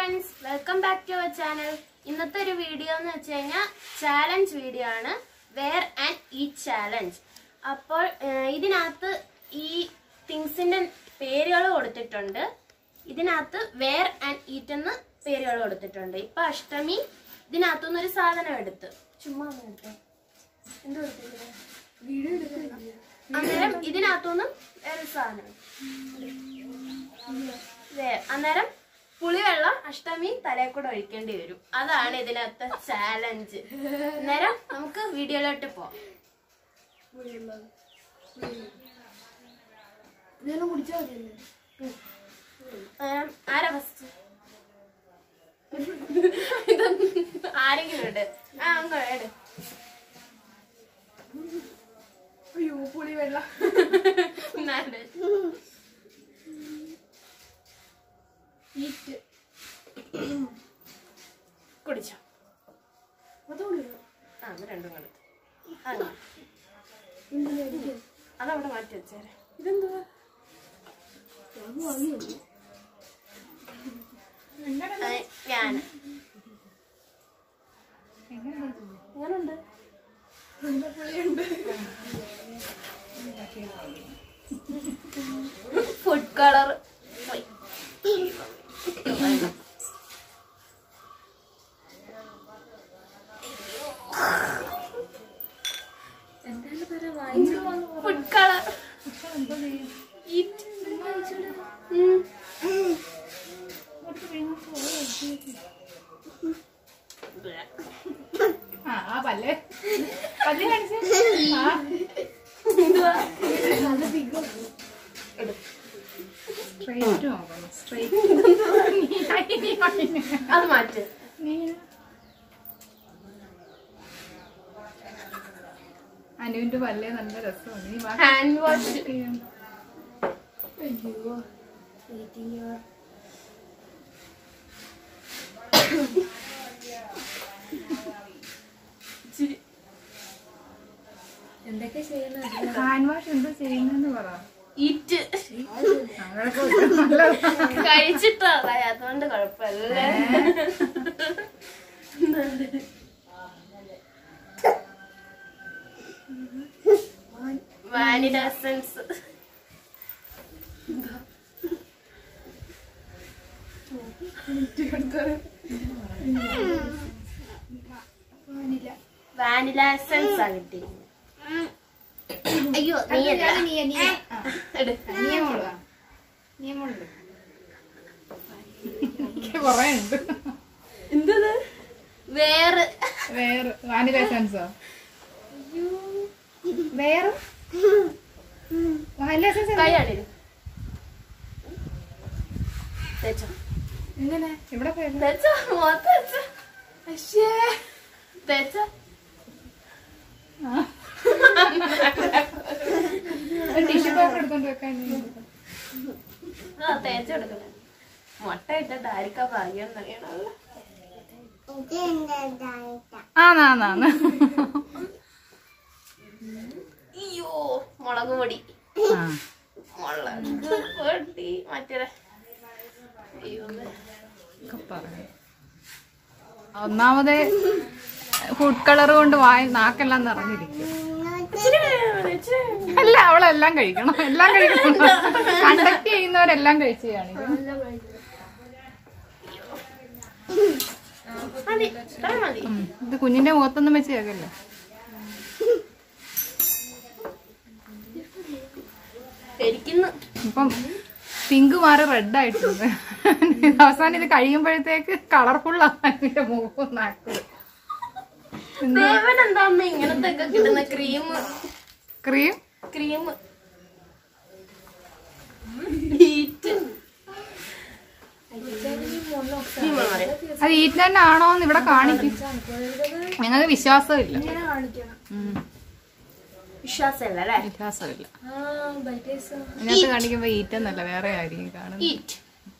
Friends welcome back to our channel ഇന്നത്തെ ഒരു video എന്ന് വെച്ച് കഴിഞ്ഞാൽ ചാലഞ്ച് വീഡിയോ ആണ് വെയർ ആൻഡ് ഈറ്റ് ചാലഞ്ച് അപ്പോൾ ഏഹ്, ഇതിനകത്ത് ഈ തിങ്സിന്റെ പേരുകൾ കൊടുത്തിട്ടുണ്ട് ഇതിനകത്ത് വെയർ ആൻഡ് ഈറ്റ് എന്ന് പേരുകൾ കൊടുത്തിട്ടുണ്ട് ഇപ്പൊ അഷ്ടമി ഇതിനകത്തുനിന്ന് ഒരു സാധനം എടുത്ത് ചുമ്മാ ഒന്ന് എടുത്തേ. എന്ത് കൊടുത്തില്ലേ അന്നേരം ഇതിനകത്തുനിന്നും വേറെ സാധനം വേ- അന്നേരം പുളിവെള്ളം അഷ്ടമി തലയിൽ കൂടെ ഒഴിക്കേണ്ടി വരും അതാണ് ഇതിനകത്തെ ചാലഞ്ച് അന്നേരം നമുക്ക് വീഡിയോയിലോട്ട് പോവാം ഇതെല്ലാം കുടിച്ചാൽ മതിയല്ലേ അന്നേരം ആരാ ഫസ്റ്റ് ആരെങ്കിലും ഉണ്ട് ആ അങ്ങ് എട് അയ്യോ പുളി വെള്ളം എന്നാണ്ട്. ഈറ്റ് കുടിച്ചോ അതുകൊണ്ട് ആ അത് രണ്ടും കൊടുത്തു ആ എന്തിനാ അടിക്കാൻ അതവിടെ മാറ്റി വെച്ചേരെ ഇതെന്തുവാ ഞാൻ വാങ്ങിയുള്ളൂ ആ, ഞാൻ എങ്ങനുണ്ട് നല്ല പുളിയുണ്ട് ഫുഡ് കളർ എന്തായാലും തരാം വാങ്ങിച്ചു ഫുഡ് കളർ ആ ആ പല്ല് പല്ല് കാണിച്ച് ആ സ്ട്രൈറ്റ് നോക്കണം സ്ട്രൈറ്റ് അത് മാറ്റ് അനുവിന്റെ പല്ലേ നല്ല രസമാണ് നീ ബാക്കി ഹാൻഡ് വാഷ് ചെയ്യണ്ട. അയ്യോ വെയിറ്റിംഗ് യുവർ എന്തൊക്കെ ചെയ്യുന്നത് ഹാൻഡ് വാഷ് എന്താ ചെയ്യുന്നെന്ന് പറ ഈറ്റ് അങ്ങനെ കൊടുത്താൽ നല്ലതാ. കഴിച്ചിട്ടാണ് അതുകൊണ്ട് കുഴപ്പമില്ല വാനില എസൻസ് വാനില എസൻസ് ആണ് കിട്ടിയിരിക്കുന്നത് അയ്യോ നീയല്ല നീ- നീ- ആ. എടു നീ മോള് വാ. നീ മോള് എനിക്ക് കുറേ ഉണ്ട് എന്തത് വേറെ വേറെ വാനില എസൻസോ വേറെ വാനില എസൻസ് കൈയാടി തേച്ചോ എങ്ങനെ ഇവിടെ പോയത് തേച്ചോ മുഖത്ത് തേച്ചോ അശ്ശേ തേച്ചോ ടിഷ്യൂ പേപ്പർ എടുത്തോണ്ട് വെക്കാൻ ആ തേച്ച് കൊടുക്കണേ മുട്ട ഇട്ടിട്ട് ആർക്കാ ഭാഗ്യം എന്നറിയണല്ലോ ആന്നാന്നാന്ന് അയ്യോ മുളക് പൊടി ആ മുളക് പൊടി മറ്റേ അയ്യോ ഒക്കെ പറഞ്ഞു. ഒന്നാമത് ഫുഡ് കളർ കൊണ്ട് വായി നാക്കെല്ലാം നിറഞ്ഞിരിക്കും ഇച്ചിരി വേണം, ഇച്ചിരി വേണം. അല്ല അവളെല്ലാം കഴിക്കണം എല്ലാം കഴിക്കണം കണ്ടക്ട് ചെയ്യുന്നവരെല്ലാം കഴിച്ചു കാണിക്കും മതി ഇത്ര മതി ഉം. ഇത് കുഞ്ഞിന്റെ മുഖത്തൊന്നും വെച്ച് കേൾക്കല്ലോ ശരിക്കുന്നു ഇപ്പം പിങ്ക് മാറി റെഡ് ആയിട്ടുണ്ട് ഇത് അവസാനം ഇത് കഴിയുമ്പോഴത്തേക്ക് കളർഫുൾ ആണ് ഇതിന്റെ മുഖവും നാക്കും ദേവൻ എന്താന്ന് ഇങ്ങനത്തെ ഒക്കെ കിട്ടുന്ന ക്രീം ക്രീം ക്രീം ഹീറ്റ് അത് ഈറ്റ് തന്നെ ആണോ എന്ന് ഇവിടെ കാണിക്കും ഞങ്ങൾക്ക് വിശ്വാസമില്ല ഇങ്ങനെ കാണിക്കണം ഉം. വിശ്വാസമല്ല അല്ലേ വിശ്വാസമില്ല ആ ബൈറ്റേഴ്സ് അതിനകത്ത് കാണിക്കുമ്പോ ഈറ്റ് എന്നല്ല വേറെ ആയിരിക്കും കാണുന്നത് ഈറ്റ്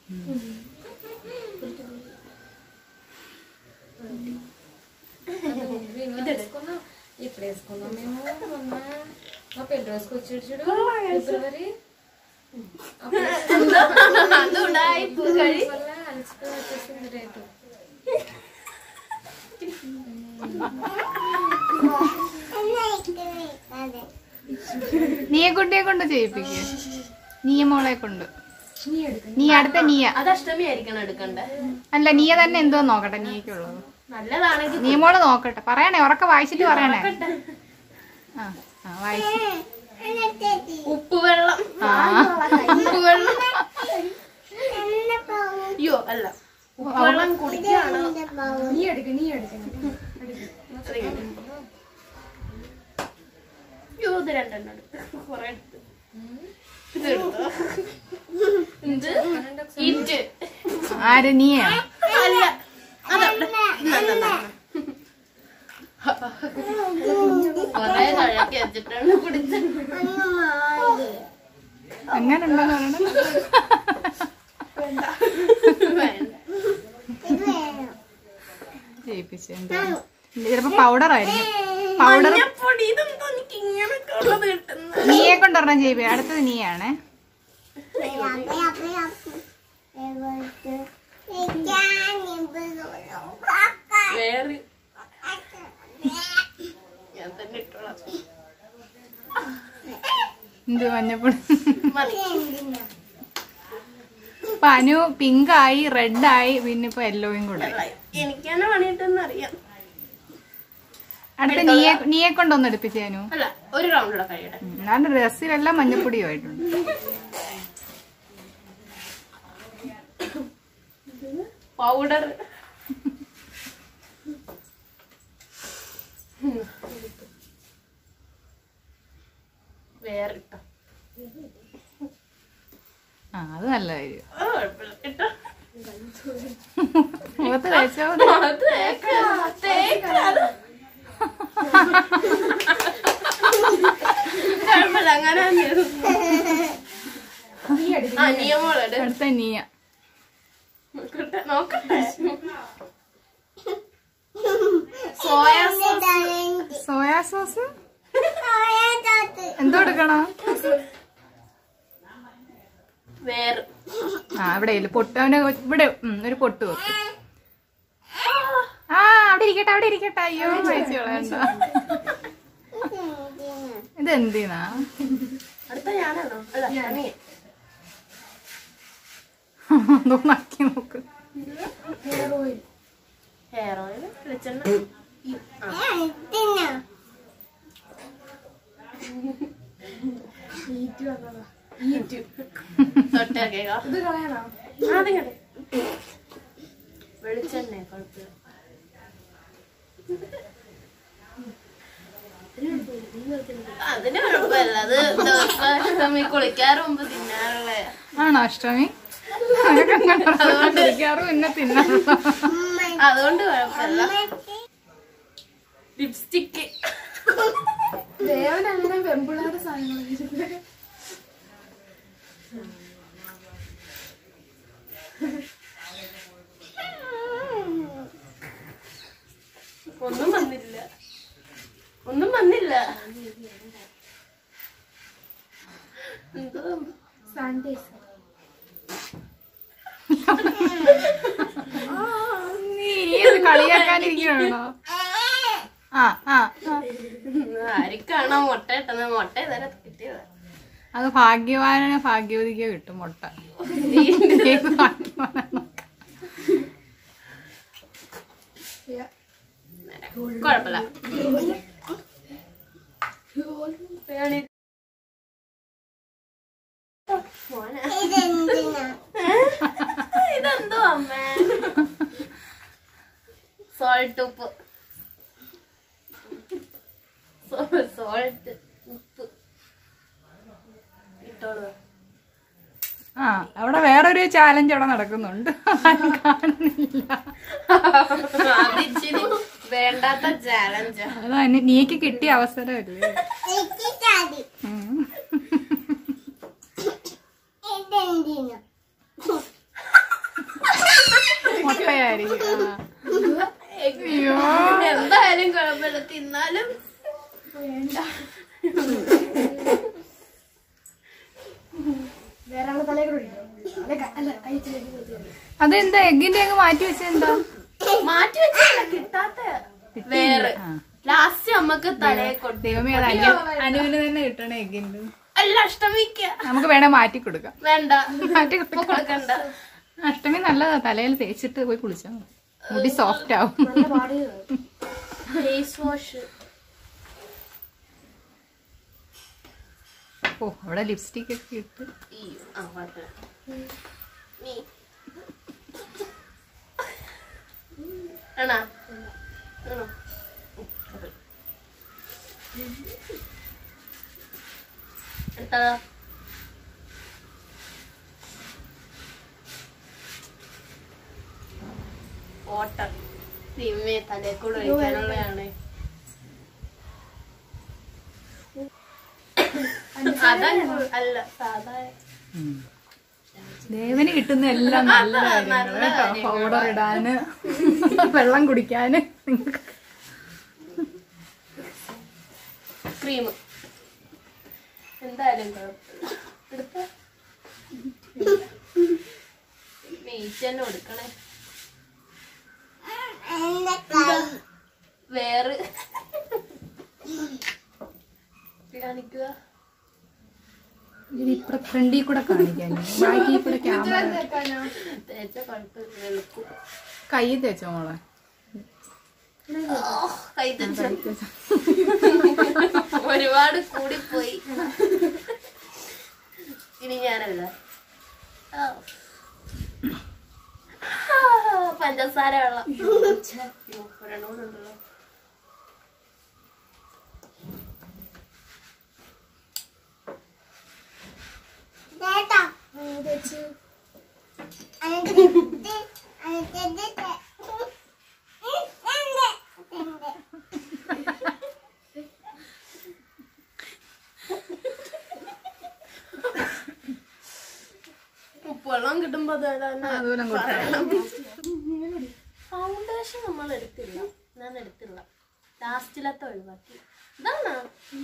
వేసుకున్నాం ఇప్పుడు వేసుకున్నాం మేము మొన్న మా పెళ్లి రోజుకి వచ్చాడు చూడు ఫిబ్రవరి അത് ഉടായിപ്പ് കഴി వల్ల అలసిపోయి వచ్చేసింది రే നീയെ കുട്ടിയെ കൊണ്ട് ചെയ്യിപ്പിക്കുക നീയ മോളെ കൊണ്ട് നീ അടുത്ത നീയ അത് അഷ്ടമി ആയിരിക്കണം എടുക്കണ്ടേ അല്ല നീയ തന്നെ എന്തോ നോക്കട്ടെ നീയക്കുള്ളത് നല്ലതാണെങ്കിൽ നീ മോള് നോക്കട്ടെ പറയണേ ഉറക്കെ വായിച്ചിട്ട് പറയണേ ആ ആ വായിച്ചു ഉപ്പ് വെള്ളം ആ ഉപ്പ് വെള്ളം അയ്യോ അല്ല ഉപ്പ് വെള്ളം കുടിക്കാണ് നീ എടുക്ക നീ എടുക്കണം അയ്യോ ഇത് രണ്ടെണ്ണം എടുത്ത് കുറെ എടുത്ത് ഇത് എടുത്തോ ഇത് ഇറ്റ് ആര് നീയാ അല്ല അതവിടെ കൊറേ കഴക്കി വെച്ചിട്ടാണ് കുടിച്ചത് എങ്ങനെ ഉണ്ടെന്ന് പറയണേ വേണ്ട ചെയ്യിപ്പിച്ചു ചിലപ്പോ പൗഡർ ആയിരിക്കും പൗഡർ മഞ്ഞപ്പൊടി ഇതെന്തോ എനിക്ക് ഇങ്ങനൊക്കെ ഉള്ളത് കിട്ടുന്നത് നീയെ കൊണ്ടൊരെണ്ണം ചെയ്യിപ്പി അടുത്തത് നീയാണേ വേറെ ഞാൻ തന്നെ ഇട്ടോളാം എന്ത് മഞ്ഞപ്പൊടി മതി ഇപ്പൊ അനു പിങ്ക് ആയി റെഡ് ആയി പിന്നെ ഇപ്പൊ യെല്ലോയും കൂടെ ആയി. എനിക്ക് തന്നെ പണിയിട്ടെന്ന് അറിയാം അടുത്ത നീയെ നീയെ കൊണ്ടൊന്ന് എടുപ്പിച്ചേ അനു അല്ല ഒരു റൗണ്ടിലൂടെ കഴിയട്ടെ ഉം, ഞാൻ ഡ്രസ്സിലെല്ലാം മഞ്ഞപ്പൊടിയുമായിട്ടുണ്ട് പൗഡർ വേറെ ഇട്ടോ ആ അത് നല്ല കാര്യം ആ, കുഴപ്പമില്ല ഇട്ടോ മുഖത്ത് തേച്ചോ മതി. അത് തേക്ക്, തേക്ക് അത്. കുഴപ്പമില്ല അങ്ങനെ തന്നെയാണ്. ആ നിയമോളെ അടുത്ത നീയ നോക്കട്ടെ നോക്കട്ടെ സോയ സോസ് സോയാ സോസ് എന്തോ എടുക്കണോ വേറെ ആ ഇവിടെ ഇല്ല പൊട്ട് അവന് ഇവിടെ ഉം, ഒരു പൊട്ട് വെക്കും ആ അവിടെ ഇരിക്കട്ടെ അവിടെ ഇരിക്കട്ടെ അയ്യോ കഴിച്ചു കളയണ്ട ഇത് എന്തിനാ അടുത്ത ഞാനാണോ അല്ല നീ എന്തോ നക്കി നോക്ക് ഹെയർ ഓയിൽ വെളിച്ചെണ്ണ ഈ- ആ. ഈറ്റു. തൊട്ടേ കേൾക്കാം. ഇത് കളയണോ ആദ്യം കേട്ടോ. വെളിച്ചെണ്ണ കുഴപ്പമില്ല അതിന് കുഴപ്പമില്ല അത് ദിവസം ഈ കുളിക്കാറ് മുമ്പ് തിന്നാറുള്ള ആണോ അഷ്ടമി കുടിക്കാറും പിന്നെ തിന്നാറുള്ള അതുകൊണ്ട് കുഴപ്പമില്ല ലിപ്സ്റ്റിക്ക് ദേവൻ അങ്ങനെ വെമ്പിളാറ് സാധനങ്ങൾ ഒന്നും വന്നില്ല ഒന്നും വന്നില്ല എന്തോ സാനിറ്റൈസർ നീ ഇത് കളിയാക്കാനിരിക്കണോ ആ ആ ആ. ആർക്കാണോ മുട്ട കിട്ടുന്നത് മുട്ട ഇതുവരെ കിട്ടിയത് അത് ഭാഗ്യവാനോ ഭാഗ്യവതിക്കോ കിട്ടും മുട്ട ഏത് ഭാഗ്യവാനാണോ? കുഴപ്പമില്ല വേണി- മോനെ. ഇതെന്തോ അമ്മേ സോൾട്ട് ഉപ്പ് സോൾട്ട് ഉപ്പ് ഇട്ടോളൂ ആ അവിടെ വേറൊരു ചാലഞ്ച് അവിടെ നടക്കുന്നുണ്ട് ആരും കാണുന്നില്ല അതിച്ചിരി വേണ്ടാത്ത ചാലഞ്ചാ അതാ നി- നീക്ക് കിട്ടിയ അവസരമല്ലേ ഉം. മുട്ടയായിരിക്കും ആ. അയ്യോ എന്തായാലും കുഴപ്പമില്ല തിന്നാലും വേറെ ആളെ തലേ കൂടെ ഇടിക്കും. അല്ല ക- അല്ല കഴിച്ചില്ലെങ്കിൽ അതെന്താ എഗ്ഗിന്റെ അങ്ങ് മാറ്റി വെച്ചെന്താ മാറ്റി വെച്ചില്ല കിട്ടാത്ത വേറെ ആ. ലാസ്റ്റ് നമ്മക്ക് തലയെ കൊട്ടി ദൈവമേ അത് അനു അനുവിന് തന്നെ കിട്ടണേ എഗ്ഗിന്റെ അല്ല അഷ്ടമിക്ക നമുക്ക് വേണേ മാറ്റി കൊടുക്കാം വേണ്ട മാറ്റി ഇപ്പൊ കൊടുക്കാം കൊടുക്കണ്ട അഷ്ടമി നല്ലതാ തലയിൽ തേച്ചിട്ട് പോയി കുളിച്ചാൽ മതി മുടി സോഫ്റ്റ് ആവും ഫേസ് വാഷ് ഓ അവിടെ ലിപ്സ്റ്റിക് ഒക്കെ ഇട്ട് ആ കുഴപ്പമില്ല നീ ആണോ ആണോ എടുത്താ ഓട്ടം തിമ്മേ തലേക്കൂടെ ഒഴിക്കാനുള്ളതാണ് അതല്ല അല്ല സാധാ ദേവന് കിട്ടുന്ന എല്ലാം നല്ല കാര്യങ്ങൾ കേട്ടോ പൗഡർ ഇടാന് വെള്ളം കുടിക്കാന് ക്രീം എന്തായാലും കുഴപ്പമില്ല എടുത്ത മീച്ചന്നെ കൊടുക്കണേ വേറെ കാണിക്കുക ഇപ്പുറ ഫ്രണ്ടിൽ കൂടെ കാണിക്കാൻ ബാക്കി കൂടെ ക്യാമറ തേച്ച കുഴപ്പമില്ല വെളുക്കും കൈ തേച്ചോ മോളെ ഓ, കൈ തെച്ച ഒരുപാട് കൂടിപ്പോയി ഇനി ഞാനല്ല ആ. ആ, പഞ്ചസാര വെള്ളം ഛെ, ഒരെണ്ണം കൂടെ ഉണ്ടല്ലോ ഉപ്പുവെള്ളം കിട്ടുമ്പോ അതുപോലെ കൊടുക്കാം ഫൗണ്ടേഷൻ നമ്മൾ എടുത്തില്ല ഞാൻ എടുത്തില്ല ലാസ്റ്റിലത്തെ ഒഴിവാക്കി ഇതാണോ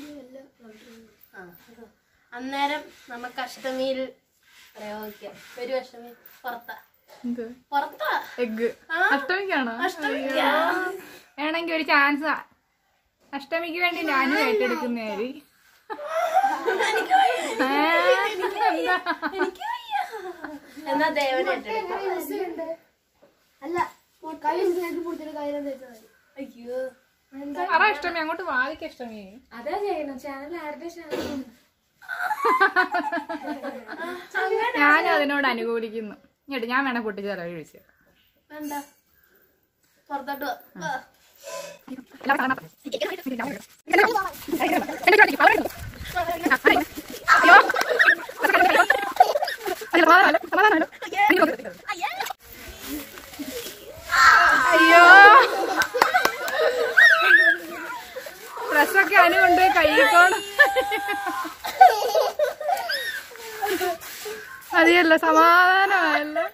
ആ ഇത്. അന്നേരം നമുക്ക് അഷ്ടമിയിൽ പ്രയോഗിക്കാം ഒരു അഷ്ടമി പുറത്താ എന്ത് പുറത്താ എഗ് ആ. അഷ്ടമിക്കാണോ അഷ്ടമിക്കാ. വേണമെങ്കിൽ ഒരു ചാൻസ് അഷ്ടമിക്ക് വേണ്ടി ഞാനും ഏറ്റെടുക്കുന്നേരി എനിക്ക് വയ്യ. എന്നാ ദേവനെ ഏറ്റെടുക്കാം. അയ്യോ പറ അഷ്ടമി അങ്ങോട്ട് വാദിക്ക അഷ്ടമി അതാ ചെയ്യണം ചാനൽ ആരുടെ ചാനൽ ഞാനും അതിനോട് അനുകൂലിക്കുന്നു ഇങ്ങോട്ട് ഞാൻ വേണേ പൊട്ടിച്ചാലോ ചോദിച്ചു വേണ്ട പുറത്തോട്ട് വാ. ആ. അയ്യോ ഡ്രസ്സൊക്കെ അനു കൊണ്ടുപോയി കഴുകിക്കോണം മതിയല്ലോ സമാധാനമായല്ലോ